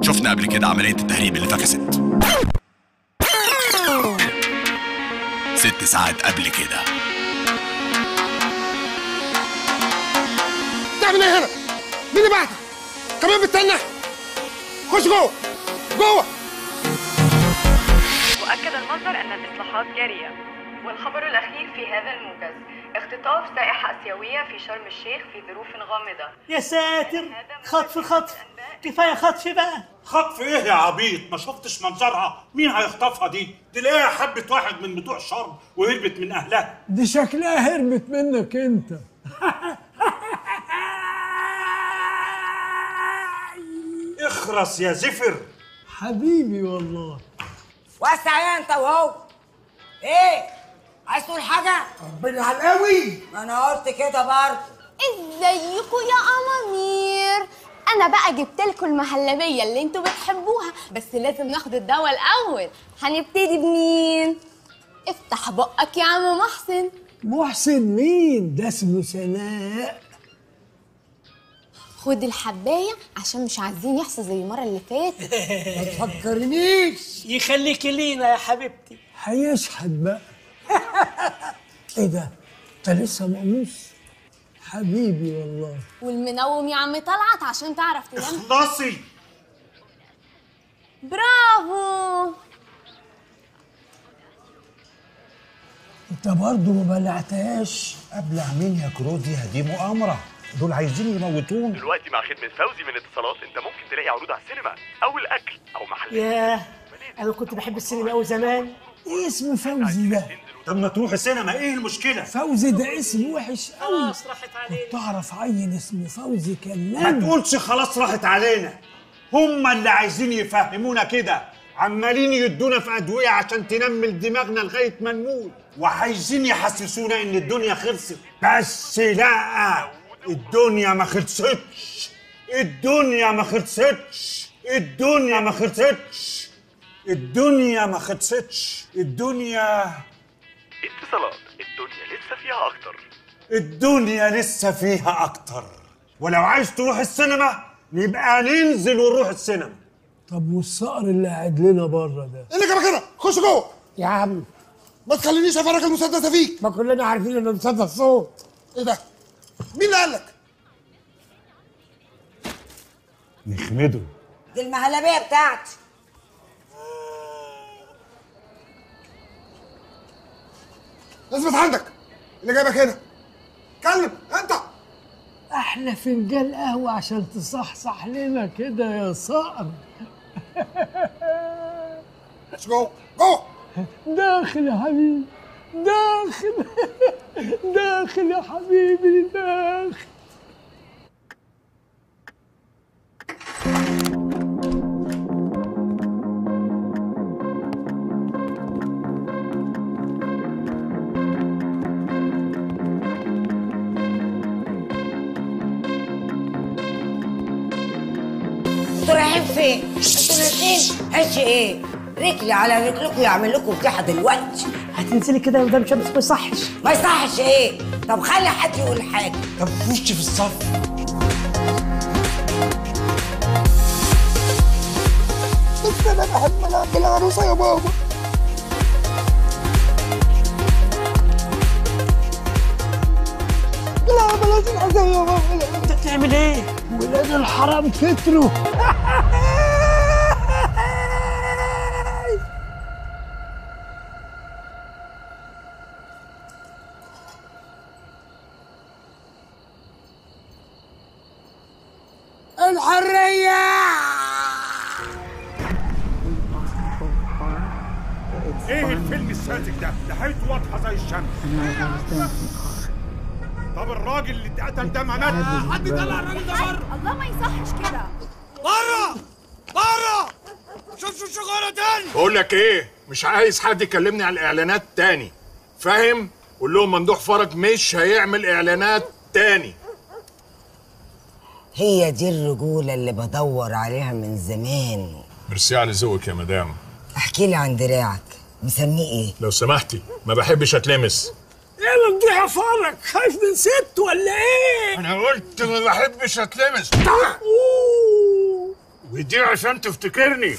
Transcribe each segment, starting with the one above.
شفنا قبل كده عملية التهريب اللي فكست ست ساعات قبل كده تعمل ايه هنا؟ مين اللي بعتك؟ كمان بتتنح؟ خش جوه جوه وأكد المصدر أن الإصلاحات جارية والخبر الأخير في هذا الموجز اختطاف سائحة آسيوية في شرم الشيخ في ظروف غامضة يا ساتر خطف خطف كفايه خطف بقى خطف ايه يا عبيط ما شفتش منظرها مين هيخطفها دي تلاقيها حبة واحد من بتوع شرم وهربت من اهلها دي شكلها هربت منك انت اخرس يا زفر حبيبي والله وسع ايه انت وهو ايه عايز تقول حاجه ربنا على القوي ما انا قلت كده برضه ازيكم يا امامير انا بقى جبت لكم المهلبيه اللي انتوا بتحبوها بس لازم ناخد الدواء الاول هنبتدي بمين افتح بقك يا عم محسن محسن مين ده اسمه سناء خد الحبايه عشان مش عايزين يحصل زي المره اللي فاتت ما تفكرنيش يخليك لينا يا حبيبتي هيشحت بقى ايه ده انت لسه مقموص حبيبي والله والمنوم يا عم طلعت عشان تعرف تنام اخلصي برافو انت برضه ما بلعتهاش قبل مين يا كروديا دي مؤامرة دول عايزين يموتون دلوقتي مع خدمة فوزي من اتصالات انت ممكن تلاقي عروض على السينما او الاكل او محل ياه انا كنت بحب السينما قوي زمان ايه اسم فوزي ده طب ما تروح السينما ايه المشكلة فوزي ده اسم وحش قوي خلاص راحت علينا تعرف عين اسمه فوزي ما كلام تقولش خلاص راحت علينا هما اللي عايزين يفهمونا كده عمالين يدونا في ادويه عشان تنمل دماغنا لغايه ما نموت وعايزين يحسسونا ان الدنيا خلصت بس لا الدنيا ما خلصتش الدنيا ما خلصتش الدنيا ما خلصتش الدنيا ما خلصتش الدنيا اتصالات الدنيا لسه فيها اكتر الدنيا لسه فيها اكتر ولو عايز تروح السينما نبقى ننزل ونروح السينما طب والصقر اللي قاعد لنا بره ده ايه اللي جابك هنا؟ خش جوه يا عم ما تخلينيش افرج المسدسه فيك ما كلنا عارفين انه مسدس صوت ايه ده؟ مين اللي قال لك؟ نخمده دي المهلبيه بتاعتي اثبت عندك اللي جايبك هنا كلم انت احلى فنجان قهوه عشان تصحصح لنا كده يا صقر خش جوه جوه داخل يا حبيبي داخل داخل يا حبيبي داخل انتوا رايحين فين؟ انتوا نازلين عيش ايه؟ رجلي على رجلكم يعمل لكم فضيحه دلوقتي هتنزلي كده قدام شمس ما يصحش ما يصحش ايه؟ طب خلي حد يقول حاجه طب خش في الصف بس انا بحب العب بالعروسه يا بابا لا بلاش الحزام يا بابا لا. انت بتعمل ايه ولاد الحرام كتروا الحريه ايه الفيلم الساذج ده نهايته واضحه زي الشمس طب الراجل اللي اتقتل ده ما مات حد طلع الراجل ده بره الله ما يصحش كده بره بره شوف شوف شغاله تاني بقول لك ايه مش عايز حد يكلمني على الاعلانات تاني فاهم قول لهم ممدوح فرج مش هيعمل اعلانات تاني هي دي الرجوله اللي بدور عليها من زمان ميرسي على ذوقك يا مدام احكي لي عن دراعك مسميه ايه؟ لو سمحتي ما بحبش اتلمس ايه ممدوح فرج خايف من ست ولا ايه انا قلت ما بحبش اتلمس أوه. ودي عشان تفتكرني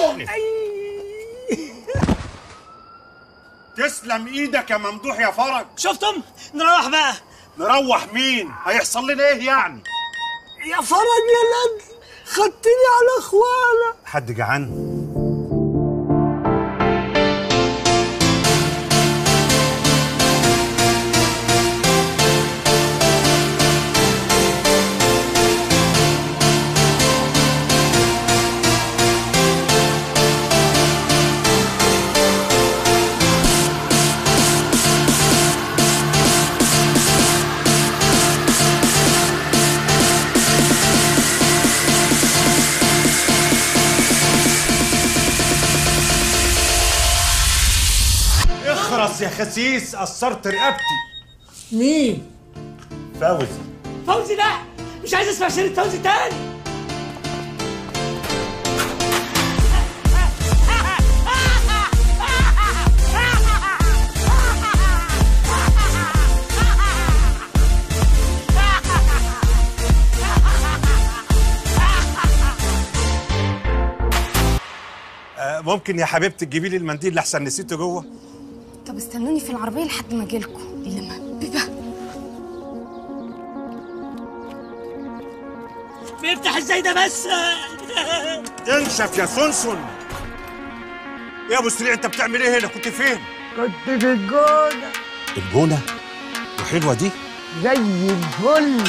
تسلم ايدك يا ممدوح يا فرج شفتم نروح بقى نروح مين هيحصل لنا ايه يعني يا فرج يا لد خدتني على اخوانا حد جعان اخرس يا خسيس قصرت رقبتي مين فوزي فوزي لا مش عايز اسمع شريط فوزي تاني آه ممكن يا حبيبتي تجيبي لي المنديل لحسن نسيته جوه طب استنوني في العربيه لحد ما اجيلكوا اللي مهببه بيفتح ازاي ده بس انشف يا سنسن يا ابو سريع انت بتعمل ايه هنا كنت فين كنت في الجونة الجونه وحلوه دي زي الفل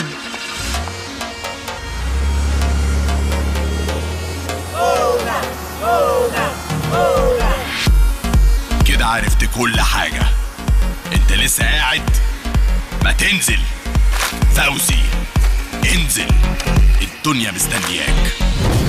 كده عرفت كل حاجة انت لسه قاعد ما تنزل فوزي انزل الدنيا مستنياك